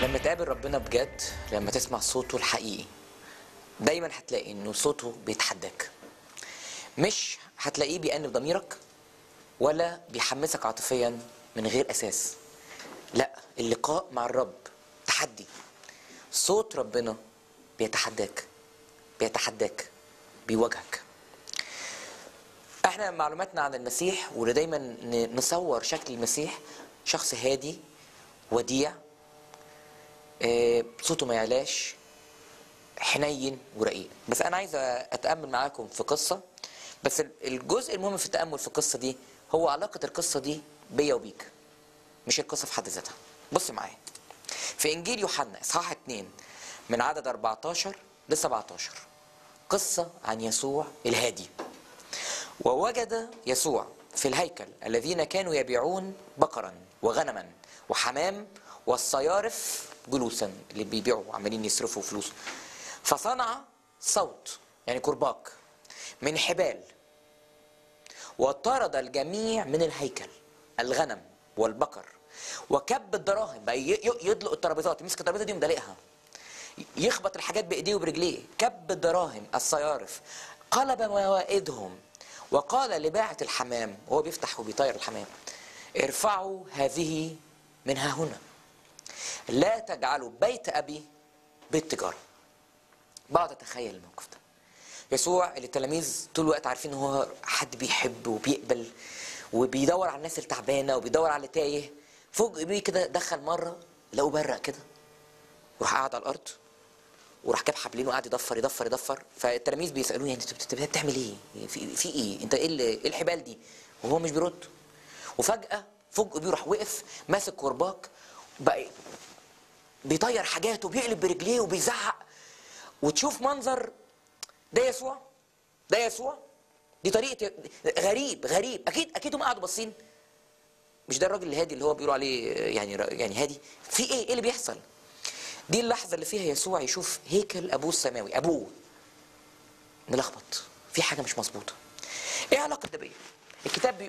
لما تقابل ربنا بجد لما تسمع صوته الحقيقي دايما هتلاقي انه صوته بيتحداك مش هتلاقيه بيأنب ضميرك ولا بيحمسك عاطفيا من غير اساس لا اللقاء مع الرب تحدي صوت ربنا بيتحداك بيتحداك بيواجهك احنا معلوماتنا عن المسيح واللي دايما ن- نصور شكل المسيح شخص هادي وديع آه، صوته ما يعلاش حنين ورقيق بس انا عايز اتامل معاكم في قصه بس ال- الجزء المهم في التامل في القصه دي هو علاقه القصه دي بيا وبيك مش القصه في حد ذاتها بص معايا في انجيل يوحنا اصحاح 2 من عدد 14 ل 17 قصه عن يسوع الهادي ووجد يسوع في الهيكل الذين كانوا يبيعون بقرا وغنما وحمام والصيارف جلوسا اللي بيبيعوا عمالين يصرفوا فلوس فصنع صوت يعني كرباك من حبال وطرد الجميع من الهيكل الغنم والبقر وكب الدراهم بقى ي- ي- يدلق الترابيزات يمسك الترابيزه دي ومدلقها يخبط الحاجات بايديه وبرجليه كب الدراهم الصيارف قلب موائدهم وقال لباعة الحمام وهو بيفتح وبيطير الحمام ارفعوا هذه من ها هنا لا تجعلوا بيت ابي بيت تجاره بقعد اتخيل الموقف ده يسوع اللي التلاميذ طول الوقت عارفين ان هو حد بيحب وبيقبل وبيدور على الناس التعبانه وبيدور على اللي تايه فوق بيه كده دخل مره لقوه برق كده وراح قاعد على الارض وراح جاب حبلين وقعد يضفر يضفر يضفر فالتلاميذ بيسالوه يعني انت بت- بت- بتعمل ايه؟ في, في ايه؟ انت ايه اللي- ايه الحبال دي؟ وهو مش بيرد وفجاه فوق بيه راح وقف ماسك كرباك بقى بيطير حاجات وبيقلب برجليه وبيزعق وتشوف منظر ده يسوع ده يسوع دي طريقه غريب غريب اكيد اكيد هم قعدوا باصين مش ده الراجل الهادي اللي هو بيقولوا عليه يعني يعني هادي في ايه ايه اللي بيحصل دي اللحظه اللي فيها يسوع يشوف هيكل ابوه السماوي ابوه ملخبط في حاجه مش مظبوطه ايه علاقه ده بيا الكتاب بيقول